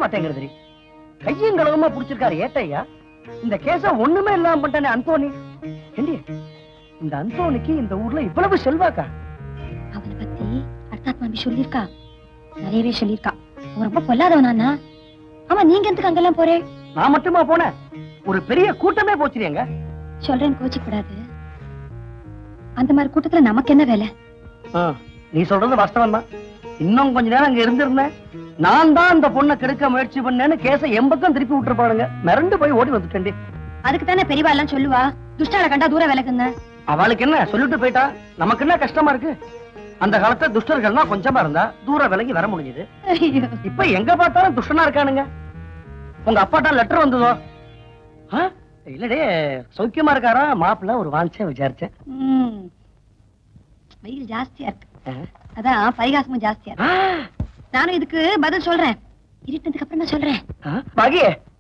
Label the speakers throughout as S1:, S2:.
S1: மாட்டேங்கிறது கையும் கலவமா புடிச்சிருக்காரு ஏட்டையா இந்த கேஸ ஒண்ணுமே இல்லாம பண்ணிட்டானே அந்தோனி ஏண்டி இந்த அந்தோனிக்கு இந்த ஊர்ல இவ்வளவு செல்வாக்கா
S2: அவனை பத்தி அர்த்தாத்மாபி சொல்லியிருக்கா நிறையவே சொல்லியிருக்கா அவன் ரொம்ப பொல்லாதவனா ஆமா நீங்க எதுக்கு அங்கெல்லாம் போறே
S1: நான் மட்டுமா போனேன் ஒரு பெரிய கூட்டமே போச்சுரியங்க
S2: சொல்றேன் கோச்சிக்கூடாது அந்த மாதிரி கூட்டத்துல நமக்கு என்ன வேலை
S1: நீ சொல்றது வாஸ்தவம் தான் இன்னும் கொஞ்ச நேரம் அங்க இருந்திருந்தேன் நான் தான் அந்த பொண்ணை கெடுக்க முயற்சி பண்ணேன்னு கேஸ எம்பக்கம் திருப்பி விட்டுருப்பானுங்க மிரண்டு போய் ஓடி வந்துட்டேன்டி
S2: அதுக்கு தானே பெரியவா எல்லாம் சொல்லுவா துஷ்டால கண்டா தூர விலகுங்க
S1: அவளுக்கு என்ன சொல்லிட்டு போயிட்டா நமக்கு என்ன கஷ்டமா இருக்கு அந்த காலத்துல துஷ்டர்கள்னா கொஞ்சமா இருந்தா தூர விலகி வர முடிஞ்சது
S2: ஐயோ
S1: இப்ப எங்க பார்த்தாலும் துஷ்டனா இருக்கானுங்க உங்க அப்பாட்டா லெட்டர் வந்ததோ ஆ? இல்லடே சௌக்கியமா இருக்காரா மாப்பிள்ள ஒரு வாஞ்சேன் விசாரிச்சேன்
S2: ம். வெயில் ஜாஸ்தியா இருக்கு
S1: ஆ.
S2: அதான் பரிகாசமும் ஜாஸ்தியா இருக்கு
S1: ஆ,
S2: நானும் இதுக்கு பதில் சொல்றேன் இருட்டதுக்கு அப்புறம் தான் சொல்றேன்
S1: ஆ, பாகி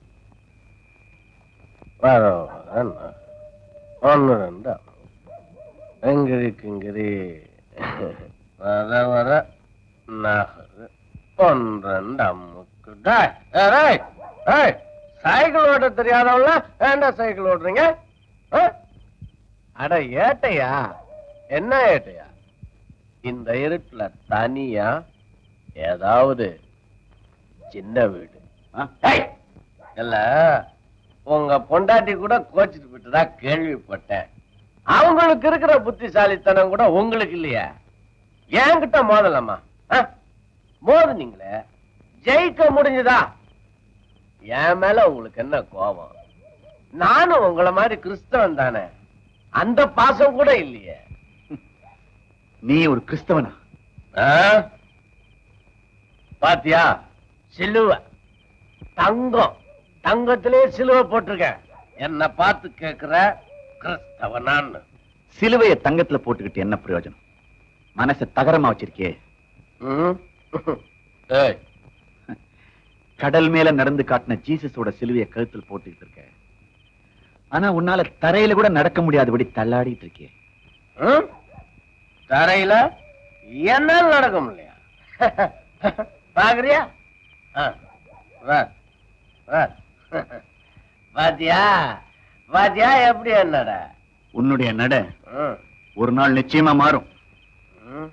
S3: பரவாயில்ல ஒன்று ரெண்டு எங்கிரி கிங்கிரி வர வர நகரு ஒன்று ரெண்டு அம்முக்கு டேய், ஏய், டேய், ஏய், சைக்கிள் ஓட்ட தெரியாதவங்கள ஏன்டா சைக்கிள் ஓட்டுறீங்க ஆ? அட ஏட்டையா என்ன ஏட்டையா இந்த இருட்டுல தனியா ஏதாவது சின்ன வீடு ஆ? ஏய், இல்ல உங்க பொண்டாட்டி கூட கோச்சிட்டு விட்டுதா கேள்விப்பட்டேன் அவங்களுக்கு இருக்கிற புத்திசாலித்தனம் கூட உங்களுக்கு இல்லையா என்கிட்ட மோதலாமா ஆ? மோதுனீங்களே ஜெயிக்க முடிஞ்சதா என் மேல உங்களுக்கு என்ன கோபம் நானும் உங்கள மாதிரி கிறிஸ்தவன் தானே அந்த பாசம் கூட இல்லையே
S4: நீ ஒரு கிறிஸ்தவனா
S3: ஆ? பாத்தியா சிலுவை தங்கம் தங்கத்திலே சிலுவை போட்டிருக்கேன் என்ன பார்த்து கேக்குற கிறிஸ்தவனான்னு
S4: சிலுவைய தங்கத்துல போட்டுக்கிட்டு என்ன பிரயோஜனம் மனசை தகரமா வச்சிருக்கே
S3: ம்? ஏய்,
S4: கடல் மேல நடந்து காட்டின ஜீசஸோட சிலுவைய கழுத்தில் போட்டுக்கிட்டு இருக்க ஆனா உன்னால தரையில கூட நடக்க முடியாதபடி தள்ளாடிட்டு இருக்கே
S3: ம்? தரையில என்ன நடக்க முடியல பாக்குறியா ஆ, வா, வா. பாத்தியா பாத்தியா எப்படி என்னடா
S4: உன்னுடைய நட
S3: ம்,
S4: ஒரு நாள் நிச்சயமா மாறும்
S3: ம்.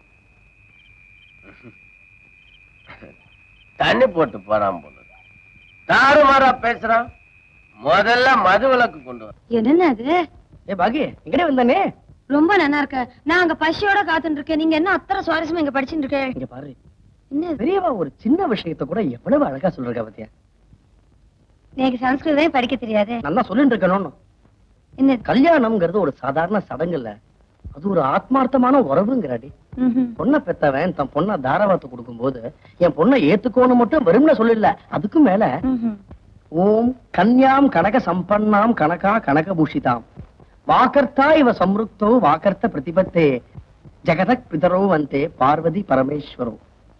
S3: தண்ணி போட்டு போறான் போல தாறுமாறா பேசுறான் முதல்ல மது விலக்கு கொண்டு வர
S2: என்னென்ன அது
S1: ஏ பாகி எங்கடே வந்தானே
S2: ரொம்ப நல்லா இருக்க நான் அங்க பசியோட காத்துட்டு இருக்கேன் நீங்க என்ன அத்தனை சுவாரஸ்யமா இங்க படிச்சுட்டு இருக்கேன்
S1: இங்க பாரு
S2: என்ன இது?
S1: பெரியவா ஒரு சின்ன விஷயத்த கூட எவ்வளவு அழகா சொல்றா பத்தியா
S2: எனக்கு சம்ஸ்கிருதமே படிக்க தெரியாது
S1: நல்லா சொல்லிட்டு இருக்கணும்னு
S2: என்ன
S1: கல்யாணம்ங்கிறது ஒரு சாதாரண சடங்கு இல்ல அது ஒரு ஆத்மார்த்தமான உறவுங்கிறாடி
S2: ம்ஹும்.
S1: பொண்ணை பெத்தவன் தன் பொண்ணை தாராவாத்து கொடுக்கும்போது என் பொண்ணை ஏத்துக்கோன்னு மட்டும் வெறும்ன சொல்லல அதுக்கும் மேல
S2: ம்ஹும்.
S1: ஓம் கன்யாம் கனக சம்பன்னாம் கனகா கனகபூஷிதாம் வாக்கர்த்தா இவ சம்ருக்தோ வாக்கர்த்த பிரதிபத்தே ஜெகதக் பிதரோ வந்தே பார்வதி பரமேஸ்வரோ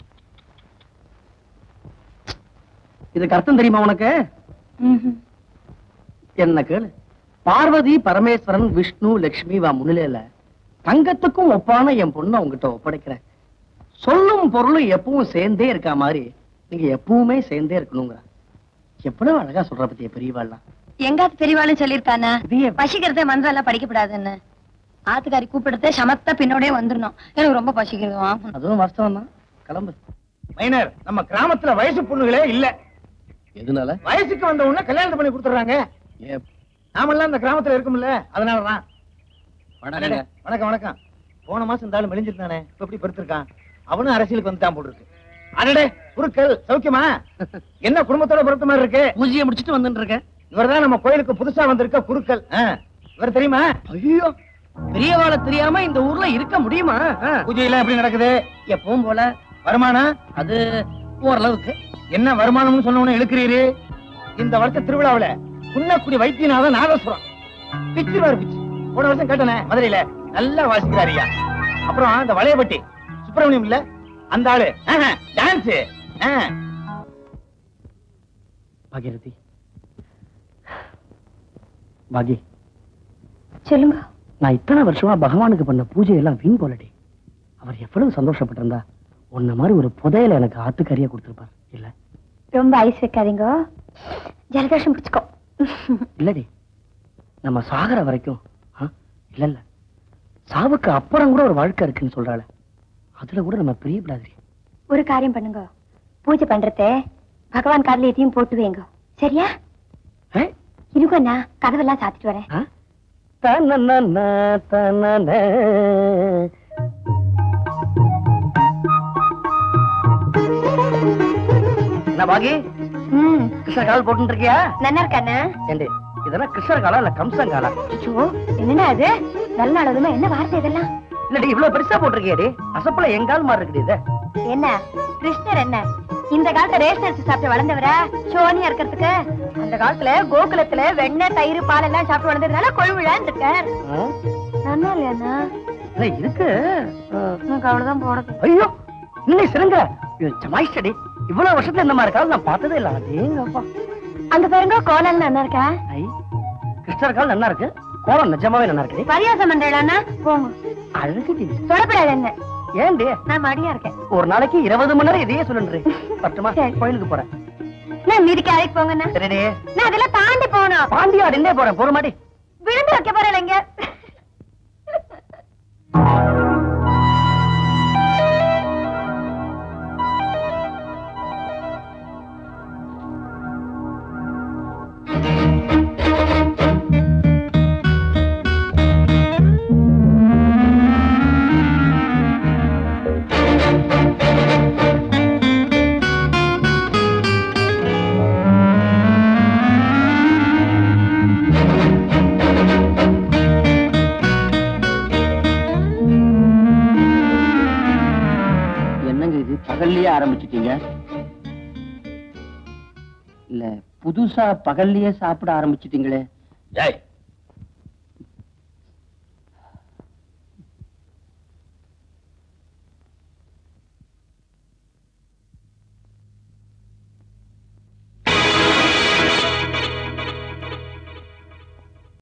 S1: இதுக்கு அர்த்தம் தெரியுமா உனக்கு
S2: ம்ஹும்.
S1: என்ன கேளு பார்வதி பரமேஸ்வரன் விஷ்ணு லட்சுமி வா முன்னிலையில தங்கத்துக்கும் ஒப்பான என் பொண்ணை உங்ககிட்ட ஒப்படைக்கிறேன் சொல்லும் பொருளும் எப்பவும் சேர்ந்தே இருக்கா மாதிரி நீங்க எப்பவுமே சேர்ந்தே இருக்கணுங்கிற எவ்வளவு அழகா சொல்ற பத்திய பெரியவாள்லாம்
S2: எங்காத்து பெரியவாளும் சொல்லியிருக்கானா
S1: இது எப்~
S2: பசிக்கிறதே மந்திரம் எல்லாம் படிக்கப்படாதுன்னு ஆத்துக்காரி கூப்பிடுறதே சமத்தா பின்னோடே வந்துடணும் எனக்கு ரொம்ப பசிக்கிறது வாங்கணும்
S1: அதுவும் வாஸ்தவம் தான் கிளம்பு
S5: மைனர் நம்ம கிராமத்துல வயசு பொண்ணுகளே இல்ல
S3: எதனால
S5: வயசுக்கு வந்த உடனே கல்யாணம் பண்ணி கொடுத்துறாங்க
S3: ஏன்?
S5: நாமெல்லாம் இந்த கிராமத்துல இருக்கும்ல அதனாலதான்
S3: வணக்கங்க.
S5: வணக்கம் வணக்கம் போன மாசம் இந்த ஆளு மெலிஞ்சிருந்தானே இப்ப எப்படி படுத்திருக்கான் அவனும் அரசியலுக்கு வந்துட்டான் போல இருக்கு அடடே குருக்கள் சௌக்கியமா என்ன குடும்பத்தோட பொறுத்த மாதிரி இருக்கு
S1: பூஜையை முடிச்சிட்டு வந்துட்டு இருக்கேன்
S5: இவர்தான் நம்ம கோயிலுக்கு புதுசா வந்திருக்க குருக்கள் ஆ, இவர் தெரியுமா
S1: ஐயோ பெரியவாளை தெரியாம இந்த ஊர்ல இருக்க முடியுமா ஆ,
S5: பூஜை எல்லாம் எப்படி நடக்குது
S1: எப்பவும் போல
S5: வருமானம்
S1: அது ஓரளவுக்கு
S5: என்ன வருமானம்னு சொன்ன உடனே இழுக்கிறீரு இந்த வருஷ திருவிழாவுல குன்னக்குடி வைத்தியநாதன் நாதஸ்வரம் பிச்சிருவாரு பிச்சு போன வருஷம் கேட்டனே மதுரையில நல்லா வாசிக்கிறாரியா அப்புறம் இந்த வளையப்பட்டி சுப்பிரமணியம் இல்ல அந்த ஆளு டான்ஸ்
S1: பாகிரதி பாகி
S2: சொல்லுங்க
S1: நான் இத்தனை வருஷமா பகவானுக்கு பண்ண பூஜை எல்லாம் வீண் போலடி அவர் எவ்வளவு சந்தோஷப்பட்டிருந்தா உன்ன மாதிரி ஒரு புதையல எனக்கு ஆத்துக்கறியா கொடுத்திருப்பார் இல்ல
S2: ரொம்ப ஐஸ் வைக்காதீங்க ஜலதோஷம் பிடிச்சுக்கோ
S1: இல்லடி நம்ம சாகர வரைக்கும் ஆ? இல்ல இல்ல சாவுக்கு அப்புறம் கூட ஒரு வாழ்க்கை இருக்குன்னு சொல்றாள அதுல கூட நம்ம பிரியப்படாது
S2: ஒரு காரியம் பண்ணுங்க பூஜை பண்றத பகவான் காதுல எதையும் போட்டு வைங்க சரியா இருங்கண்ணா கதவெல்லாம் சாத்திட்டு வரேன்
S1: என்ன பாகி
S2: ம்
S1: கிருஷ்ண கால் போட்டு இருக்கியா
S2: நல்லா இருக்கண்ணா
S1: ஏண்டி இதெல்லாம் கிருஷ்ணர் காலா இல்ல கம்சன் காலா
S2: அச்சோ என்னடா அது நல்ல நாள் என்ன வார்த்தை இதெல்லாம்
S1: இல்லடி இவ்வளவு பெருசா போட்டிருக்கியாடி அசப்புல எங்கால் மாதிரி இருக்குது இது
S2: என்ன கிருஷ்ணர் என்ன இந்த காலத்துல ரேஷன் அரிசி சாப்பிட்டு வளர்ந்தவரா சோனியா இருக்கிறதுக்கு அந்த காலத்துல கோகுலத்துல வெண்ணெய் தயிர் பால் எல்லாம் சாப்பிட்டு வளர்ந்ததுனால கொழுவிழான்னு இருக்கார்
S1: ஆ?
S2: நல்லா இல்லையாண்ணா
S1: இல்ல இருக்கு ஆ.
S2: எனக்கு அவ்வளவுதான் போடுது
S1: ஐயோ இன்னும் சிறங்க ஜமாயிஸ்டடி இவ்வளவு வருஷத்துல இந்த மாதிரி காலம் நான் பார்த்ததே இல்ல அதேங்கப்பா
S2: அங்க பாருங்க கோலம் நல்லா இருக்கா
S1: ஐ கிருஷ்ணர் கால் நல்லா இருக்கு கோலம் நிஜமாவே நல்லா இருக்கு
S2: பரியாசம் பண்றேன்னா போங்க
S1: அழகுடி
S2: தொடப்படாது என்ன
S1: ஏன்டி
S2: நான் மடியா இருக்கேன்
S1: ஒரு நாளைக்கு இருபது மணி நேரம் இதையே சொல்லுன்றி பட்டுமா
S2: சரி.
S1: கோயிலுக்கு போறேன்
S2: நான் மீதிக்கு அழைக்கு போங்கண்ணா
S1: சரிடி
S2: நான் அதெல்லாம் தாண்டி போகணும்
S1: பாண்டியா நின்னே போறேன் பொறுமாடி
S2: விழுந்து வைக்க போறேன் இங்க
S1: என்னங்க இது பகல்லையே ஆரம்பிச்சிட்டீங்க இல்ல புதுசா பகல்லையே சாப்பிட ஆரம்பிச்சிட்டீங்களே
S3: ஏய்